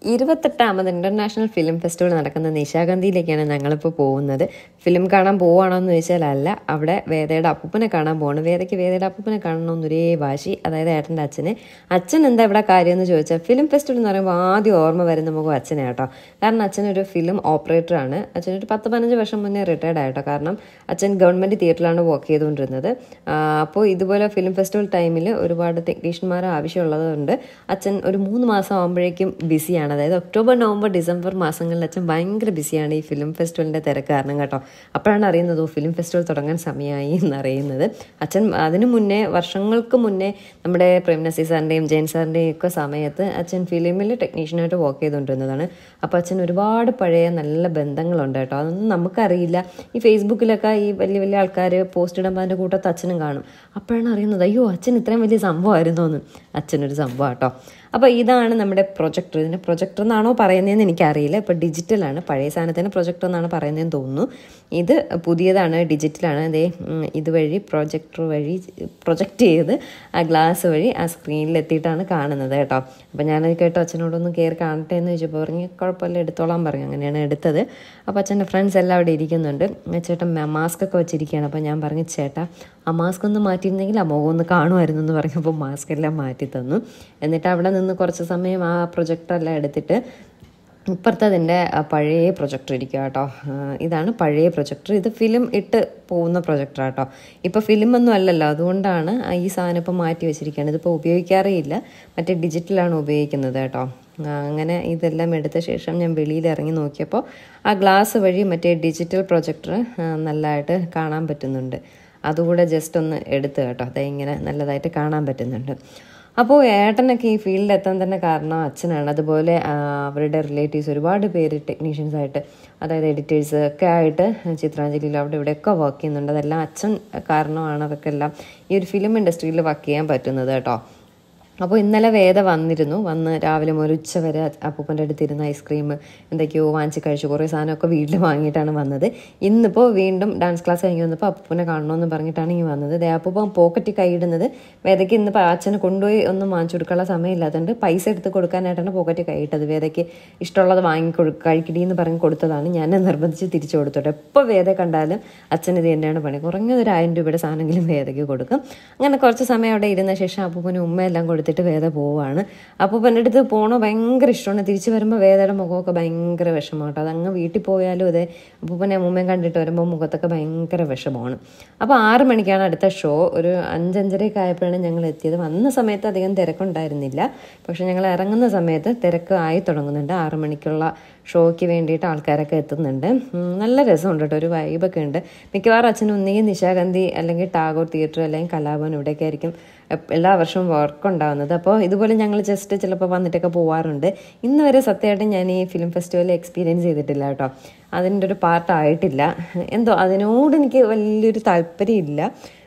ഇരുപത്തെട്ടാമത് international film festival നടക്കുന്ന നിശാഗന്ധിയിലേക്കാണ് ഞങ്ങളിപ്പോൾ പോകുന്നത് ഫിലിം കാണാൻ പോവുകയാണോ എന്ന് ചോദിച്ചാൽ അല്ല അവിടെ വേദയുടെ അപ്പൂപ്പനെ കാണാൻ പോവാണ് വേദയ്ക്ക് വേദയുടെ അപ്പൂപ്പനെ കാണണമെന്നൊരേ വാശി അതായത് ഏട്ടൻ്റെ അച്ഛനെ അച്ഛൻ എന്താ ഇവിടെ കാര്യം എന്ന് ചോദിച്ചാൽ ഫിലിം ഫെസ്റ്റിവൽ എന്ന് പറയുമ്പോൾ ആദ്യം ഓർമ്മ വരുന്ന നമുക്ക് അച്ഛനെ കേട്ടോ കാരണം അച്ഛനൊരു ഫിലിം ഓപ്പറേറ്ററാണ് അച്ഛനൊരു പത്ത് പതിനഞ്ച് വർഷം മുന്നേ റിട്ടയർഡ് ആയിട്ടോ കാരണം അച്ഛൻ ഗവൺമെൻറ് തിയേറ്ററിലാണ് വർക്ക് ചെയ്തുകൊണ്ടിരുന്നത് അപ്പോൾ ഇതുപോലെ ഫിലിം ഫെസ്റ്റിവൽ ടൈമിൽ ഒരുപാട് ടെക്നീഷ്യന്മാർ ആവശ്യമുള്ളതുകൊണ്ട് അച്ഛൻ ഒരു മൂന്ന് മാസം ആകുമ്പോഴേക്കും ബിസിയാണ് അതായത് ഒക്ടോബർ നവംബർ ഡിസംബർ മാസങ്ങളിൽ അച്ഛൻ ഭയങ്കര ബിസിയാണ് ഈ ഫിലിം ഫെസ്റ്റിവലിൻ്റെ തിരക്ക് കാരണം കേട്ടോ അപ്പോഴാണ് അറിയുന്നത് ഓ ഫിലിം ഫെസ്റ്റിവൽ തുടങ്ങാൻ സമയമായി എന്നറിയുന്നത് അച്ഛൻ അതിനു മുന്നേ വർഷങ്ങൾക്ക് മുന്നേ നമ്മുടെ പ്രേം നസീർ സാറിൻ്റെയും ജയൻ സാറിൻ്റെയും ഒക്കെ സമയത്ത് അച്ഛൻ ഫിലിമിൽ ടെക്നീഷ്യനായിട്ട് വർക്ക് ചെയ്തുകൊണ്ടിരുന്നതാണ് അപ്പോൾ അച്ഛൻ ഒരുപാട് പഴയ നല്ല ബന്ധങ്ങളുണ്ട് കേട്ടോ അതൊന്നും നമുക്കറിയില്ല ഈ ഫേസ്ബുക്കിലൊക്കെ ഈ വലിയ വലിയ ആൾക്കാർ പോസ്റ്റ് ഇടുമ്പോൾ അതിൻ്റെ കൂട്ടത്ത് അച്ഛനും കാണും അപ്പോഴാണ് അറിയുന്നത് അയ്യോ അച്ഛൻ ഇത്രയും വലിയ സംഭവമായിരുന്നു എന്ന് അച്ഛനൊരു സംഭവം കേട്ടോ അപ്പോൾ ഇതാണ് നമ്മുടെ പ്രൊജക്ടർ ഇതിൻ്റെ പ്രൊജക്ടർ എന്നാണോ പറയുന്നതെന്ന് എനിക്കറിയില്ല ഇപ്പോൾ ഡിജിറ്റലാണ് പഴയ സാധനത്തിന് പ്രൊജക്ടർ എന്നാണ് പറയുന്നതെന്ന് തോന്നുന്നു ഇത് പുതിയതാണ് ഡിജിറ്റലാണ് അതേ ഇതുവഴി പ്രൊജക്ടർ വഴി പ്രൊജക്റ്റ് ചെയ്ത് ആ ഗ്ലാസ് വഴി ആ സ്ക്രീനിൽ എത്തിയിട്ടാണ് കാണുന്നത് കേട്ടോ അപ്പോൾ ഞാനത് കേട്ടോ അച്ഛനോടൊന്ന് കയറി കാണട്ടെ എന്ന് ചോദിച്ചപ്പോൾ പറഞ്ഞു കുഴപ്പമില്ല എടുത്തോളാൻ പറഞ്ഞു അങ്ങനെയാണ് എടുത്തത് അപ്പോൾ അച്ഛൻ്റെ ഫ്രണ്ട്സ് എല്ലാം അവിടെ ഇരിക്കുന്നുണ്ട് ചേട്ടൻ മാസ്ക് ഒക്കെ വെച്ചിരിക്കുകയാണ് അപ്പോൾ ഞാൻ പറഞ്ഞു ചേട്ടാ ആ മാസ്ക് ഒന്ന് മാറ്റിയിരുന്നെങ്കിൽ ആ മുഖം ഒന്ന് കാണുമായിരുന്നു എന്ന് പറഞ്ഞപ്പോൾ മാസ്ക് എല്ലാം മാറ്റി തന്നു എന്നിട്ട് അവിടെ നിന്ന് കുറച്ച് സമയം ആ പ്രൊജക്ടറെല്ലാം എടുത്തിട്ട് ഇപ്പുറത്ത് അതിൻ്റെ പഴയ പ്രൊജക്ടർ ഇരിക്കുക കേട്ടോ ഇതാണ് പഴയ പ്രൊജക്ടർ ഇത് ഫിലിം ഇട്ട് പോകുന്ന പ്രൊജക്ടർ കേട്ടോ ഇപ്പോൾ ഫിലിം ഒന്നും അല്ലല്ലോ അതുകൊണ്ടാണ് ഈ സാധനം ഇപ്പോൾ മാറ്റി വെച്ചിരിക്കുകയാണ് ഇതിപ്പോൾ ഉപയോഗിക്കാറേ ഇല്ല മറ്റേ ഡിജിറ്റലാണ് ഉപയോഗിക്കുന്നത് കേട്ടോ അങ്ങനെ ഇതെല്ലാം എടുത്ത ശേഷം ഞാൻ വെളിയിൽ ഇറങ്ങി നോക്കിയപ്പോൾ ആ ഗ്ലാസ് വഴി മറ്റേ ഡിജിറ്റൽ പ്രൊജക്ടർ നല്ലതായിട്ട് കാണാൻ പറ്റുന്നുണ്ട് അതുകൂടെ ജസ്റ്റ് ഒന്ന് എടുത്ത് കേട്ടോ അതെ ഇങ്ങനെ നല്ലതായിട്ട് കാണാൻ പറ്റുന്നുണ്ട് അപ്പോൾ ഏട്ടനൊക്കെ ഈ ഫീൽഡിൽ എത്താൻ തന്നെ കാരണം അച്ഛനാണ് അതുപോലെ അവരുടെ റിലേറ്റീവ്സ് ഒരുപാട് പേര് ടെക്നീഷ്യൻസ് ആയിട്ട് അതായത് എഡിറ്റേഴ്സ് ഒക്കെ ആയിട്ട് ചിത്രാഞ്ജലിയിൽ അവിടെ ഇവിടെയൊക്കെ വർക്ക് ചെയ്യുന്നുണ്ട് അതെല്ലാം അച്ഛൻ കാരണമാണ് അവർക്കെല്ലാം ഈ ഒരു ഫിലിം ഇൻഡസ്ട്രിയിൽ വർക്ക് ചെയ്യാൻ പറ്റുന്നത് കേട്ടോ അപ്പോൾ ഇന്നലെ വേദ വന്നിരുന്നു വന്ന് രാവിലെ മുതൽ ഉച്ച വരെ അപ്പൂപ്പൻ്റെ അടുത്ത് ഇരുന്ന് ഐസ്ക്രീം എന്തൊക്കെയോ വാങ്ങിച്ച് കഴിച്ചു കുറേ സാധനമൊക്കെ വീട്ടിൽ വാങ്ങിയിട്ടാണ് വന്നത് ഇന്നിപ്പോൾ വീണ്ടും ഡാൻസ് ക്ലാസ് കഴിഞ്ഞ് വന്നപ്പോൾ അപ്പൂപ്പനെ കാണണമെന്ന് പറഞ്ഞിട്ടാണ് ഈ വന്നത് ദേ അപ്പൂപ്പൻ പോക്കറ്റിൽ കൈയിടുന്നത് വേദയ്ക്ക് ഇന്ന് അച്ഛനെ കൊണ്ടുപോയി ഒന്നും വാങ്ങിച്ചു കൊടുക്കാനുള്ള സമയമില്ലാത്തതുകൊണ്ട് പൈസ എടുത്ത് കൊടുക്കാനായിട്ടാണ് പോക്കറ്റിൽ കൈയിട്ടത് വേദയ്ക്ക് ഇഷ്ടമുള്ളത് വാങ്ങി കൊടു കഴിക്കടി എന്ന് പറഞ്ഞ് കൊടുത്തതാണ് ഞാൻ നിർബന്ധിച്ച് തിരിച്ചു കൊടുത്തോട്ടെ എപ്പോൾ വേദ കണ്ടാലും അച്ഛൻ ഇത് തന്നെയാണ് പണി കുറഞ്ഞത് ഒരു ആയിരം രൂപയുടെ സാധനമെങ്കിലും വേദയ്ക്ക് കൊടുക്കും അങ്ങനെ കുറച്ച് സമയം അവിടെ ഇരുന്ന ശേഷം അപ്പൂപ്പന് ഉമ്മയെല്ലാം കൊടുത്ത് എടുത്തിട്ട് വേദ പോവാണ് അപ്പോൾ എൻ്റെ അടുത്ത് പോകണോ ഭയങ്കര ഇഷ്ടമാണ് തിരിച്ച് വരുമ്പോൾ വേദയുടെ മുഖമൊക്കെ ഭയങ്കര വിഷമമാട്ടോ അതങ്ങ് വീട്ടിൽ പോയാലും അതെ അപ്പൂപ്പനെ അമ്മൂമ്മയും കണ്ടിട്ട് വരുമ്പോൾ മുഖത്തൊക്കെ ഭയങ്കര വിഷമമാണ് അപ്പോൾ ആറ് മണിക്കാണ് അടുത്ത ഷോ ഒരു അഞ്ചഞ്ചരയൊക്കെ ആയപ്പോഴാണ് ഞങ്ങൾ എത്തിയത് വന്ന സമയത്ത് അധികം തിരക്കുണ്ടായിരുന്നില്ല പക്ഷെ ഞങ്ങൾ ഇറങ്ങുന്ന സമയത്ത് തിരക്ക് ആയി തുടങ്ങുന്നുണ്ട് ആറ് മണിക്കുള്ള ഷോയ്ക്ക് വേണ്ടിയിട്ട് ആൾക്കാരൊക്കെ എത്തുന്നുണ്ട് നല്ല രസമുണ്ട് കേട്ടോ ഒരു വൈബൊക്കെ ഉണ്ട് മിക്കവാറും അച്ഛനും ഒന്നുകിൽ നിശാഗന്ധി അല്ലെങ്കിൽ ടാഗോർ തിയേറ്റർ അല്ലെങ്കിൽ കലാഭവൻ ഇവിടെയൊക്കെ ആയിരിക്കും എല്ലാ വർഷവും വർക്ക് ഉണ്ടാകുന്നത് അപ്പോൾ ഇതുപോലെ ഞങ്ങൾ ജസ്റ്റ് ചിലപ്പോൾ വന്നിട്ടൊക്കെ പോവാറുണ്ട് ഇന്ന് വരെ സത്യമായിട്ട് ഞാൻ ഈ ഫിലിം ഫെസ്റ്റിവൽ എക്സ്പീരിയൻസ് ചെയ്തിട്ടില്ല കേട്ടോ അതിൻ്റെ ഒരു പാർട്ടായിട്ടില്ല എന്തോ അതിനോട് എനിക്ക് വലിയൊരു താല്പര്യമില്ല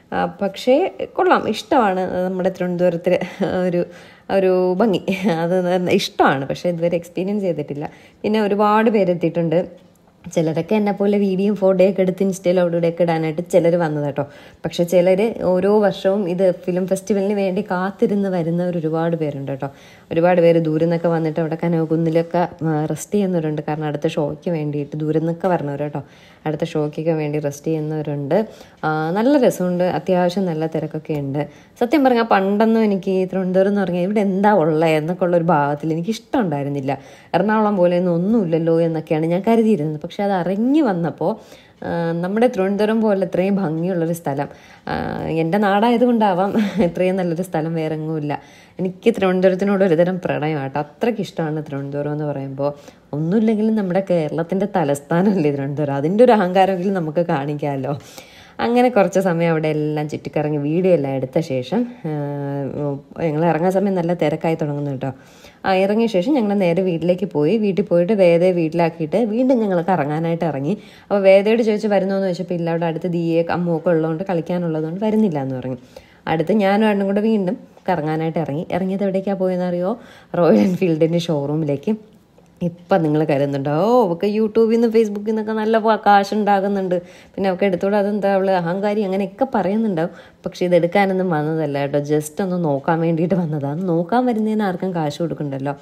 പക്ഷേ കൊള്ളാം ഇഷ്ടമാണ് നമ്മുടെ തിരുവനന്തപുരത്തിൽ ഒരു ഒരു ഭംഗി അത് ഇഷ്ടമാണ് പക്ഷേ ഇതുവരെ എക്സ്പീരിയൻസ് ചെയ്തിട്ടില്ല പിന്നെ ഒരുപാട് പേരെത്തിയിട്ടുണ്ട് ചിലരൊക്കെ എന്നെ പോലെ വീഡിയോയും ഫോട്ടോയൊക്കെ എടുത്ത് ഇൻസ്റ്റയിൽ അവിടെ ഇവിടെയൊക്കെ ഇടാനായിട്ട് ചിലർ വന്നത് കേട്ടോ പക്ഷെ ചിലർ ഓരോ വർഷവും ഇത് ഫിലിം ഫെസ്റ്റിവലിന് വേണ്ടി കാത്തിരുന്ന് വരുന്നവർ ഒരുപാട് പേരുണ്ട് കേട്ടോ ഒരുപാട് പേര് ദൂരെ നിന്നൊക്കെ വന്നിട്ട് അവിടെ കനകുന്നിലൊക്കെ റെസ്റ്റ് ചെയ്യുന്നവരുണ്ട് കാരണം അടുത്ത ഷോയ്ക്ക് വേണ്ടിയിട്ട് ദൂരെ നിന്നൊക്കെ വരണവർ കേട്ടോ അടുത്ത ഷോയ്ക്കൊക്കെ വേണ്ടി റെസ്റ്റ് ചെയ്യുന്നവരുണ്ട് നല്ല രസമുണ്ട് അത്യാവശ്യം നല്ല തിരക്കൊക്കെ ഉണ്ട് സത്യം പറഞ്ഞാൽ പണ്ടൊന്നും എനിക്ക് തിരുവനന്തപുരം എന്ന് പറഞ്ഞാൽ ഇവിടെ എന്താ ഉള്ളത് എന്നൊക്കെ ഉള്ള ഒരു ഭാവത്തിൽ എനിക്ക് ഇഷ്ടമുണ്ടായിരുന്നില്ല എറണാകുളം പോലെ ഒന്നും ഒന്നുമില്ലല്ലോ എന്നൊക്കെയാണ് ഞാൻ കരുതിയിരുന്നത് പക്ഷെ അത് അറിഞ്ഞു വന്നപ്പോൾ നമ്മുടെ തിരുവനന്തപുരം പോലെ ഇത്രയും ഭംഗിയുള്ളൊരു സ്ഥലം എൻ്റെ നാടായതുകൊണ്ടാവാം ഇത്രയും നല്ലൊരു സ്ഥലം വേറെ എങ്ങുമില്ല എനിക്ക് തിരുവനന്തപുരത്തിനോട് ഒരുതരം പ്രണയമാട്ടോ അത്രയ്ക്ക് ഇഷ്ടമാണ് തിരുവനന്തപുരം എന്ന് പറയുമ്പോൾ ഒന്നുമില്ലെങ്കിലും നമ്മുടെ കേരളത്തിൻ്റെ തലസ്ഥാനമല്ലേ തിരുവനന്തപുരം അതിൻ്റെ ഒരു അഹങ്കാരമെങ്കിലും നമുക്ക് കാണിക്കാമല്ലോ അങ്ങനെ കുറച്ച് സമയം അവിടെ എല്ലാം ചുറ്റിക്കറങ്ങി വീഡിയോ എല്ലാം എടുത്ത ശേഷം ഞങ്ങൾ ഇറങ്ങാൻ സമയം നല്ല തിരക്കായി തുടങ്ങുന്നു കേട്ടോ ആ ഇറങ്ങിയ ശേഷം ഞങ്ങൾ നേരെ വീട്ടിലേക്ക് പോയി വീട്ടിൽ പോയിട്ട് വേദയെ വീട്ടിലാക്കിയിട്ട് വീണ്ടും ഞങ്ങൾ കറങ്ങാനായിട്ട് ഇറങ്ങി അപ്പോൾ വേദയോട് ചോദിച്ച് വരുന്നോ എന്ന് ചോദിച്ചപ്പോൾ ഇല്ല അവിടെ അടുത്ത് ദിയെ അമ്മുവൊക്കെ ഉള്ളതുകൊണ്ട് കളിക്കാനുള്ളതുകൊണ്ട് വരുന്നില്ല എന്ന് പറഞ്ഞു അടുത്ത് ഞാനും ഏട്ടനും കൂടെ വീണ്ടും കറങ്ങാനായിട്ട് ഇറങ്ങി ഇറങ്ങിയത് എവിടേക്കാണ് പോയെന്നറിയോ റോയൽ എൻഫീൽഡിൻ്റെ ഷോറൂമിലേക്ക് ഇപ്പം നിങ്ങൾ കരുതുന്നുണ്ടോ ഓ അവൾക്ക് യൂട്യൂബിൽ നിന്ന് ഫേസ്ബുക്കിൽ നിന്നൊക്കെ നല്ല കാശ് ഉണ്ടാകുന്നുണ്ട് പിന്നെ അവൾക്ക് എടുത്തോടെ അതെന്താ അവൾ അഹങ്കാരി അങ്ങനെയൊക്കെ പറയുന്നുണ്ടാവും പക്ഷെ ഇത് എടുക്കാനൊന്നും വന്നതല്ല കേട്ടോ ജസ്റ്റ് ഒന്ന് നോക്കാൻ വേണ്ടിയിട്ട് വന്നതാണ് നോക്കാൻ വരുന്നതിന് ആർക്കും കാശ് കൊടുക്കണ്ടല്ലോ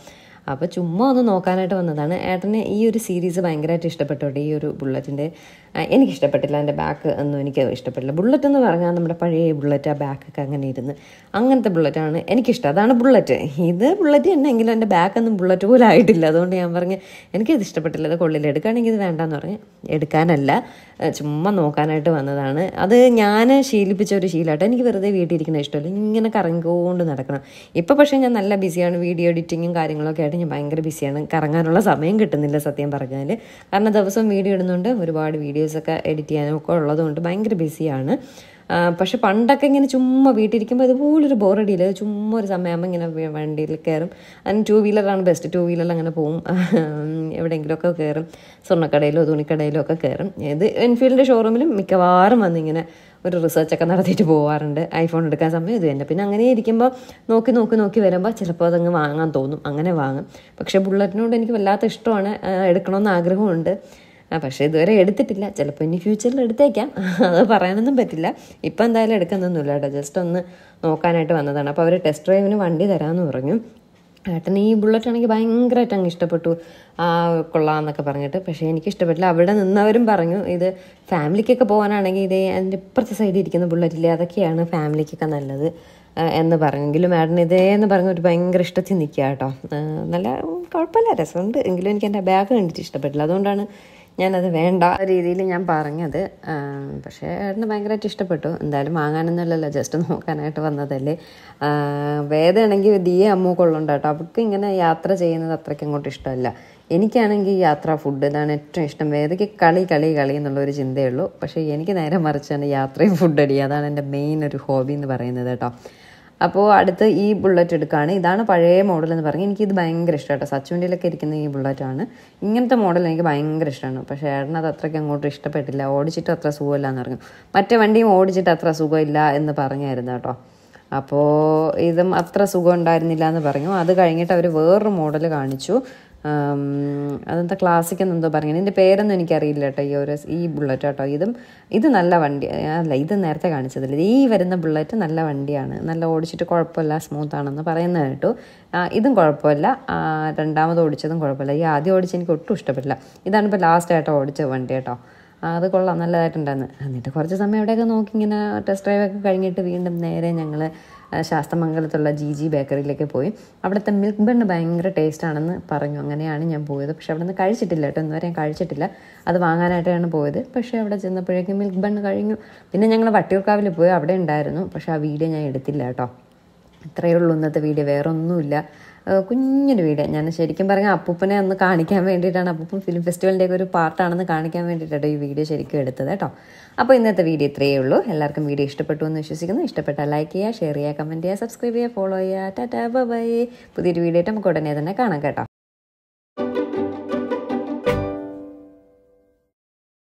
അപ്പോൾ ചുമ്മാ ഒന്ന് നോക്കാനായിട്ട് വന്നതാണ് ഏട്ടന് ഈ ഒരു സീരീസ് ഭയങ്കരമായിട്ട് ഇഷ്ടപ്പെട്ടോട്ടെ ഈ ഒരു ബുള്ളറ്റിൻ്റെ എനിക്ക് ഇഷ്ടപ്പെട്ടില്ല എൻ്റെ ബാക്ക് ഒന്നും എനിക്ക് ഇഷ്ടപ്പെട്ടില്ല ബുള്ളറ്റ് എന്ന് പറഞ്ഞാൽ നമ്മുടെ പഴയ ബുള്ളറ്റ് ആ ബാക്കൊക്കെ അങ്ങനെ ഇരുന്ന് അങ്ങനത്തെ ബുള്ളറ്റാണ് എനിക്കിഷ്ടം അതാണ് ബുള്ളറ്റ് ഇത് ബുള്ളറ്റ് എന്നെങ്കിലും എൻ്റെ ബാക്കൊന്നും ബുള്ളറ്റ് പോലും ആയിട്ടില്ല അതുകൊണ്ട് ഞാൻ പറഞ്ഞ് എനിക്കിത് ഇഷ്ടപ്പെട്ടില്ല ഇത് കൊള്ളില്ല എടുക്കുകയാണെങ്കിൽ ഇത് വേണ്ടാന്ന് പറഞ്ഞ് എടുക്കാനല്ല ഏഹ് ചുമ്മാ നോക്കാനായിട്ട് വന്നതാണ് അത് ഞാൻ ശീലിപ്പിച്ച ഒരു ശീലമായിട്ട് എനിക്ക് വെറുതെ വീട്ടിൽ ഇരിക്കുന്ന ഇഷ്ടമല്ല ഇങ്ങനെ കറങ്ങിക്കൊണ്ട് നടക്കണം ഇപ്പോൾ പക്ഷേ ഞാൻ നല്ല ബിസിയാണ് വീഡിയോ എഡിറ്റിങ്ങും കാര്യങ്ങളൊക്കെ ആയിട്ട് ഞാൻ ഭയങ്കര ബിസിയാണ് കറങ്ങാനുള്ള സമയം കിട്ടുന്നില്ല സത്യം പറഞ്ഞാൽ കാരണം ദിവസം വീഡിയോ ഇടുന്നുണ്ട് ഒരുപാട് വീഡിയോസൊക്കെ എഡിറ്റ് ചെയ്യാനും ഒക്കെ ഉള്ളതുകൊണ്ട് ഭയങ്കര ബിസിയാണ് ആ, പക്ഷെ പണ്ടൊക്കെ ഇങ്ങനെ ചുമ്മാ വീട്ടിലിരിക്കുമ്പോൾ ഇതുപോലൊരു ബോറടിയില്ല ചുമ്മാ ഒരു സമയമാകുമ്പോൾ ഇങ്ങനെ വ- വണ്ടിയിൽ കയറും അതിന് ടൂ വീലറാണ് ബെസ്റ്റ് ടൂ വീലറിൽ അങ്ങനെ പോവും എവിടെയെങ്കിലുമൊക്കെ കയറും സ്വർണ്ണക്കടയിലോ തുണിക്കടയിലോ ഒക്കെ കയറും ഇത് എൻഫീൽഡിൻ്റെ ഷോറൂമിലും മിക്കവാറും വന്നിങ്ങനെ ഒരു റിസർച്ചൊക്കെ നടത്തിയിട്ട് പോകാറുണ്ട് ഐഫോൺ എടുക്കാൻ സമയം ഇത് തന്നെ പിന്നെ അങ്ങനെ ഇരിക്കുമ്പോൾ നോക്കി നോക്കി നോക്കി വരുമ്പോൾ ചിലപ്പോൾ അതങ്ങ് വാങ്ങാൻ തോന്നും അങ്ങനെ വാങ്ങും പക്ഷേ ബുള്ളറ്റിനോട് എനിക്ക് വല്ലാത്ത ഇഷ്ടമാണ് ആ, എടുക്കണമെന്ന് ആഗ്രഹമുണ്ട് ആ പക്ഷേ ഇതുവരെ എടുത്തിട്ടില്ല ചിലപ്പോൾ ഇനി ഫ്യൂച്ചറിൽ എടുത്തേക്കാം അത് പറയാനൊന്നും പറ്റില്ല ഇപ്പം എന്തായാലും എടുക്കുന്നൊന്നുമില്ല കേട്ടോ ജസ്റ്റ് ഒന്ന് നോക്കാനായിട്ട് വന്നതാണ് അപ്പോൾ അവർ ടെസ്റ്റ് ഡ്രൈവിന് വണ്ടി തരാമെന്ന് പറഞ്ഞു ഏട്ടന് ഈ ബുള്ളറ്റ് ആണെങ്കിൽ ഭയങ്കരമായിട്ട് അങ്ങ് ഇഷ്ടപ്പെട്ടു ആ കൊള്ളാമെന്നൊക്കെ പറഞ്ഞിട്ട് പക്ഷേ എനിക്ക് ഇഷ്ടപ്പെട്ടില്ല അവിടെ നിന്നവരും പറഞ്ഞു ഇത് ഫാമിലിക്കൊക്കെ പോകാനാണെങ്കിൽ ഇതേ അതിൻ്റെ ഇപ്പുറത്തെ സൈഡിൽ ഇരിക്കുന്ന ബുള്ളറ്റില്ലേ അതൊക്കെയാണ് ഫാമിലിക്കൊക്കെ നല്ലത് ആ, എന്ന് പറഞ്ഞെങ്കിലും ഏട്ടൻ ഇതേ എന്ന് പറഞ്ഞ ഒരു ഭയങ്കര ഇഷ്ടത്തിൽ നിൽക്കുക കേട്ടോ ആ, നല്ല ഉം, കുഴപ്പമില്ല രസമുണ്ട് എങ്കിലും എനിക്ക് എൻ്റെ ബാഗ് കണ്ടിട്ട് ഇഷ്ടപ്പെട്ടില്ല അതുകൊണ്ടാണ് ഞാനത് വേണ്ട ആ രീതിയിൽ ഞാൻ പറഞ്ഞത് ആ, പക്ഷേ ഏട്ടന് ഭയങ്കരമായിട്ട് ഇഷ്ടപ്പെട്ടു എന്തായാലും വാങ്ങാനൊന്നുമല്ലല്ലോ ജസ്റ്റ് നോക്കാനായിട്ട് വന്നതല്ലേ ആ, വേദയാണെങ്കിൽ ദിയെ അമ്മു കൊള്ളുണ്ട് കേട്ടോ അവൾക്ക് ഇങ്ങനെ യാത്ര ചെയ്യുന്നത് അത്രയ്ക്ക് അങ്ങോട്ട് ഇഷ്ടമല്ല എനിക്കാണെങ്കിൽ യാത്ര ഫുഡ് ഇതാണ് ഏറ്റവും ഇഷ്ടം വേദയ്ക്ക് കളി കളി കളി എന്നുള്ള ഒരു ചിന്തയുള്ളൂ പക്ഷേ എനിക്ക് നേരെ മറിച്ചാണ് യാത്രയും ഫുഡ് അടി അതാണ് എൻ്റെ മെയിൻ ഒരു ഹോബി എന്ന് പറയുന്നത് കേട്ടോ അപ്പോൾ അടുത്ത് ഈ ബുള്ളറ്റ് എടുക്കുകയാണ് ഇതാണ് പഴയ മോഡൽ എന്ന് പറഞ്ഞ് എനിക്കിത് ഭയങ്കര ഇഷ്ടം കേട്ടോ സച്ചുവണ്ടിയിലൊക്കെ ഇരിക്കുന്ന ഈ ബുള്ളറ്റാണ് ഇങ്ങനത്തെ മോഡൽ എനിക്ക് ഭയങ്കര ഇഷ്ടമാണ് പക്ഷേ ഏട്ടനത് അത്രയ്ക്ക് അങ്ങോട്ട് ഇഷ്ടപ്പെട്ടില്ല ഓടിച്ചിട്ട് അത്ര സുഖമില്ല എന്ന് പറഞ്ഞു മറ്റേ വണ്ടിയും ഓടിച്ചിട്ട് അത്ര സുഖമില്ല എന്ന് പറഞ്ഞായിരുന്നു കേട്ടോ അപ്പോൾ ഇതും അത്ര സുഖം ഉണ്ടായിരുന്നില്ല എന്ന് പറഞ്ഞു അത് കഴിഞ്ഞിട്ട് അവർ വേറൊരു മോഡൽ കാണിച്ചു ആം, അതെന്താ ക്ലാസിക് എന്നെന്തോ പറഞ്ഞു ഇതിൻ്റെ പേരൊന്നും എനിക്കറിയില്ല കേട്ടോ ഈ ഒരു ഈ ബുള്ളറ്റ് കേട്ടോ ഇതും ഇത് നല്ല വണ്ടി അല്ല ഇത് നേരത്തെ കാണിച്ചതില്ല ഈ വരുന്ന ബുള്ളറ്റ് നല്ല വണ്ടിയാണ് നല്ല ഓടിച്ചിട്ട് കുഴപ്പമില്ല സ്മൂത്ത് ആണെന്ന് പറയുന്നത് കേട്ടു ആ, ഇതും കുഴപ്പമില്ല ആ, രണ്ടാമത് ഓടിച്ചതും കുഴപ്പമില്ല ഈ ആദ്യം ഓടിച്ച് എനിക്ക് ഒട്ടും ഇഷ്ടപ്പെട്ടില്ല ഇതാണ് ഇപ്പോൾ ലാസ്റ്റ് ആയിട്ടോ ഓടിച്ച വണ്ടി കേട്ടോ ആ, അത് കൊള്ളാം നല്ലതായിട്ടുണ്ടായിരുന്നു എന്നിട്ട് കുറച്ച് സമയം എവിടെയൊക്കെ നോക്കി ഇങ്ങനെ ടെസ്റ്റ് ഡ്രൈവ് ഒക്കെ കഴിഞ്ഞിട്ട് വീണ്ടും നേരെ ഞങ്ങൾ ശാസ്തമംഗലത്തുള്ള ജി ജി ബേക്കറിയിലേക്ക് പോയി അവിടുത്തെ മിൽക്ക് ബണ്ണ് ഭയങ്കര ടേസ്റ്റ് ആണെന്ന് പറഞ്ഞു അങ്ങനെയാണ് ഞാൻ പോയത് പക്ഷെ അവിടെ നിന്ന് കഴിച്ചിട്ടില്ല കേട്ടോ ഇന്നുവരെ ഞാൻ കഴിച്ചിട്ടില്ല അത് വാങ്ങാനായിട്ടാണ് പോയത് പക്ഷേ അവിടെ ചെന്നപ്പോഴേക്കും മിൽക്ക് ബണ്ണ് കഴിഞ്ഞു പിന്നെ ഞങ്ങൾ വട്ടിയൂർക്കാവിൽ പോയി അവിടെ ഉണ്ടായിരുന്നു പക്ഷേ ആ വീഡിയോ ഞാൻ എടുത്തില്ല കേട്ടോ ഇത്രയേ ഉള്ളൂ ഇന്നത്തെ വീഡിയോ വേറെ ഒന്നുമില്ല ഏഹ് കുഞ്ഞൊരു വീഡിയോ ഞാൻ ശരിക്കും പറഞ്ഞാൽ അപ്പൂപ്പനെ ഒന്ന് കാണിക്കാൻ വേണ്ടിയിട്ടാണ് അപ്പൂപ്പൻ ഫിലിം ഫെസ്റ്റിവലിൻ്റെ ഒക്കെ ഒരു പാർട്ടാണെന്ന് കാണിക്കാൻ വേണ്ടിയിട്ടാണ് ഈ വീഡിയോ ശരിക്കും എടുത്തത് കേട്ടോ അപ്പോൾ ഇന്നത്തെ വീഡിയോ ഇത്രയേ ഉള്ളൂ എല്ലാവർക്കും വീഡിയോ ഇഷ്ടപ്പെട്ടു എന്ന് വിശ്വസിക്കുന്നു ഇഷ്ടപ്പെട്ടാൽ ലൈക്ക് ചെയ്യുക ഷെയർ ചെയ്യുക കമൻറ്റ് ചെയ്യുക സബ്സ്ക്രൈബ് ചെയ്യുക ഫോളോ ചെയ്യുക ടാറ്റാ ബൈ പുതിയൊരു വീഡിയോ ആയിട്ട് നമുക്ക് ഉടനെ തന്നെ കാണാം കേട്ടോ